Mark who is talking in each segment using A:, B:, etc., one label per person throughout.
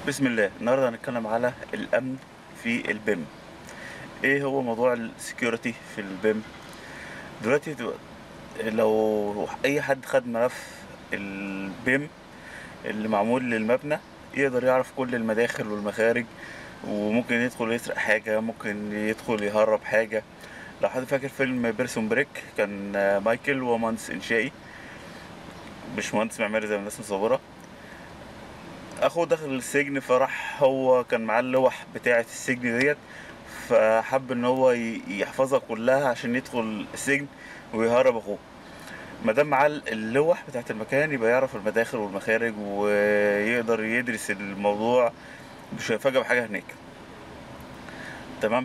A: بسم الله النهارده هنتكلم على الامن في البيم ايه هو موضوع السكيورتي في البيم دلوقتي دو- لو اي حد خد ملف البيم اللي معمول للمبنى يقدر يعرف كل المداخل والمخارج وممكن يدخل يسرق حاجة ممكن يدخل يهرب حاجة لو حد فاكر فيلم بيرسون بريك كان آه، مايكل هو مهندس انشائي مش مهندس معماري زي ما الناس مصورة اخوه دخل السجن فراح هو كان معاه اللوح بتاعة السجن ديت فحب ان هو ي- يحفظها كلها عشان يدخل السجن ويهرب اخوه مادام معاه اللوح بتاعة المكان يبقى يعرف المداخل والمخارج ويقدر يدرس الموضوع مش هيفاجئ بحاجة هناك تمام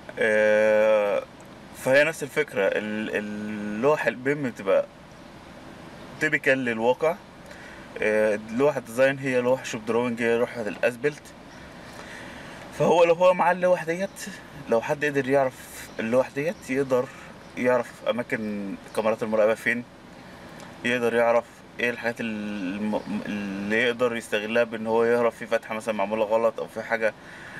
A: آه، فهي نفس الفكرة ال- اللوح البيم بتبقى تيبيكال للواقع آه، لوحة الديزاين هي لوحة شوب دروينج هي لوحة الاسبلت فهو لو هو معاه اللوح ديت لو حد قدر يعرف اللوح ديت يقدر يعرف اماكن كاميرات المراقبة فين يقدر يعرف ايه الحاجات الم... اللي يقدر يستغلها بان هو يهرب في فتحة مثلا معمولة غلط او في حاجة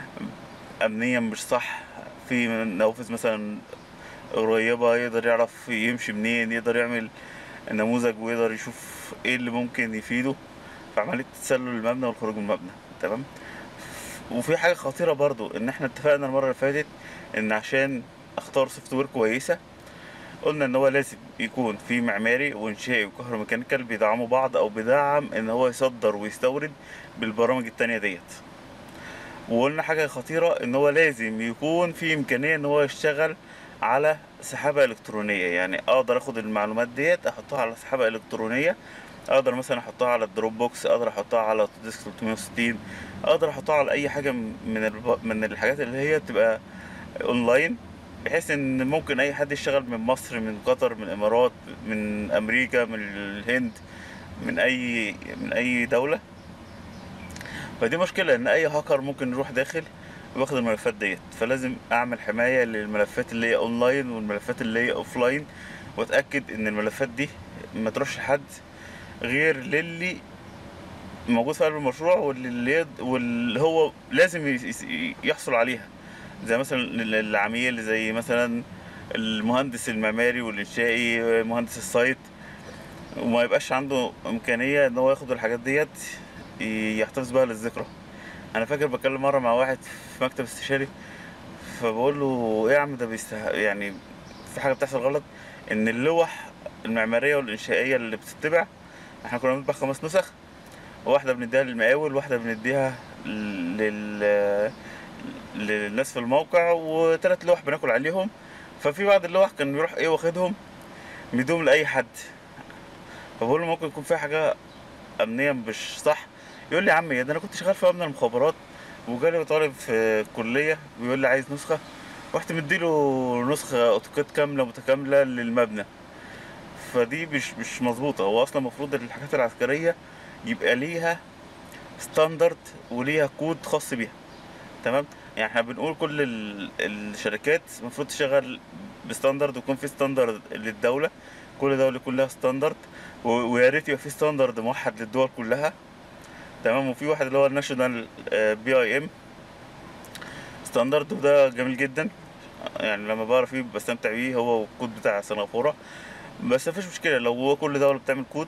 A: امنيا مش صح في نوافذ مثلا قريبة يقدر يعرف يمشي منين يقدر يعمل نموذج ويقدر يشوف ايه اللي ممكن يفيده في عملية تسلل المبنى والخروج من المبنى تمام وفي حاجة خطيرة برضو ان احنا اتفقنا المرة اللي فاتت ان عشان اختار سوفت وير كويسة قلنا ان هو لازم يكون في معماري وانشائي وكهروميكانيكال بيدعموا بعض او بيدعم ان هو يصدر ويستورد بالبرامج التانية ديت وقلنا حاجة خطيرة ان هو لازم يكون في امكانية ان هو يشتغل على سحابة الكترونية يعني اقدر اخد المعلومات ديت احطها على سحابة الكترونية اقدر مثلا احطها على الدروب بوكس اقدر احطها على ديسك 360 اقدر احطها على اي حاجة من الب... من الحاجات اللي هي بتبقى اونلاين بحيث ان ممكن اي حد يشتغل من مصر من قطر من الامارات من امريكا من الهند من اي من اي دولة فدي مشكلة ان اي هاكر ممكن يروح داخل واخد الملفات ديت فلازم اعمل حماية للملفات اللي هي اونلاين والملفات اللي هي اوفلاين واتاكد ان الملفات دي ما تروحش لحد غير للي موجود في قلب المشروع واللي يد- واللي هو لازم يس- يس- يحصل عليها زي مثلا ال- العميل زي مثلا المهندس المعماري والانشائي مهندس السايت وما يبقاش عنده امكانيه ان هو ياخد الحاجات ديت يحتفظ بها للذكرى انا فاكر بتكلم مره مع واحد في مكتب استشاري فبقول له ايه يا عم ده بيسته يعني في حاجه بتحصل غلط ان اللوح المعماريه والانشائيه اللي بتتبع احنا كنا بنطبع خمس نسخ واحده بنديها للمقاول واحده بنديها لل للناس في الموقع وثلاث لوح بناكل عليهم ففي بعض اللوح كان بيروح ايه واخدهم بيدوم لاي حد فبقول له ممكن يكون في حاجه امنيه مش صح يقول لي يا عم إيه ده انا كنت شغال في امن المخابرات وجالي طالب في الكليه بيقول لي عايز نسخه رحت مديله نسخه اوتوكاد كامله متكامله للمبنى فدي مش مش مظبوطه هو اصلا المفروض الحاجات العسكريه يبقى ليها ستاندرد وليها كود خاص بيها تمام يعني احنا بنقول كل ال- الشركات المفروض تشتغل بستاندرد ويكون في ستاندرد للدوله كل دوله يكون لها ستاندرد و- ويا ريت يبقى في ستاندرد موحد للدول كلها تمام وفي واحد اللي هو الناشونال بي اي ام ستاندرد وده جميل جدا يعني لما بقرا فيه بستمتع بيه هو والكود بتاع سنغافوره بس مفيش مشكله لو هو كل دوله بتعمل كود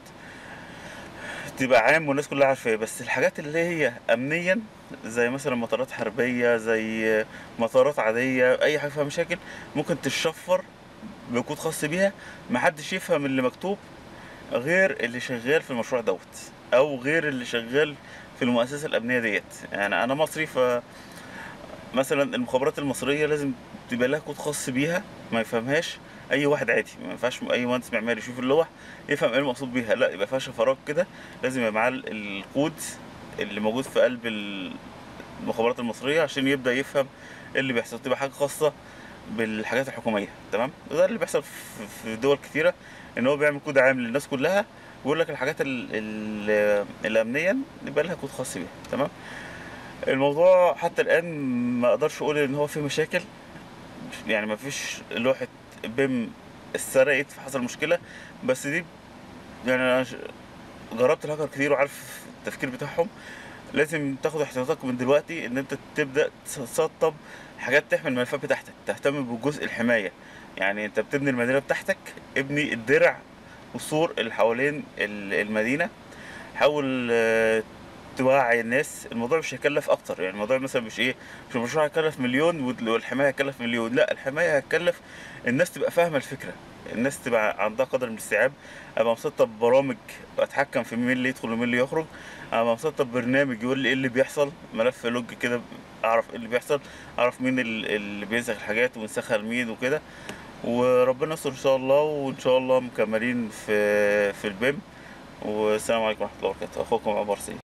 A: تبقى عام والناس كلها عارفاه بس الحاجات اللي هي امنيا زي مثلا مطارات حربيه زي مطارات عاديه اي حاجه فيها مشاكل ممكن تشفر بكود خاص بيها محدش يفهم اللي مكتوب غير اللي شغال في المشروع دوت او غير اللي شغال في المؤسسه الامنيه ديت يعني انا مصري ف مثلا المخابرات المصريه لازم تبقى لها كود خاص بيها ما يفهمهاش اي واحد عادي ما ينفعش اي مهندس معماري يشوف اللوح يفهم ايه المقصود بيها لا يبقى فيها شفرات كده لازم يبقى معاه ال- الكود اللي موجود في قلب المخابرات المصريه عشان يبدا يفهم ايه اللي بيحصل تبقى حاجه خاصه بالحاجات الحكوميه تمام وده اللي بيحصل في- في دول كتيره ان هو بيعمل كود عام للناس كلها ويقول لك الحاجات ال ال الامنيا يبقى لها كود خاص بيها تمام الموضوع حتى الان ما اقدرش اقول ان هو فيه مشاكل يعني ما فيش لوحه بيم اتسرقت فحصل مشكله بس دي يعني انا ش- جربت الهاكر كتير وعارف التفكير بتاعهم لازم تاخد احتياطاتك من دلوقتي ان انت تبدا تسطب حاجات تحمي الملفات بتاعتك تهتم بجزء الحمايه يعني انت بتبني المدينه بتاعتك ابني الدرع والسور اللي حوالين ال- المدينه حاول آه، توعي الناس الموضوع مش هيكلف اكتر يعني الموضوع مثلا مش ايه مش المشروع هيكلف مليون وال- والحمايه هتكلف مليون لا الحمايه هتكلف الناس تبقى فاهمه الفكره الناس تبقى عندها قدر من الاستيعاب ابقى مسطب برامج اتحكم في مين اللي يدخل ومين اللي يخرج ابقى مسطب برنامج يقول لي ايه اللي بيحصل ملف لوج كده اعرف ايه اللي بيحصل اعرف مين ال- اللي بينسخ الحاجات وينسخها لمين وكده وربنا يستر ان شاء الله وان شاء الله مكملين في في البيم والسلام عليكم ورحمه الله وبركاته اخوكم عمر سيد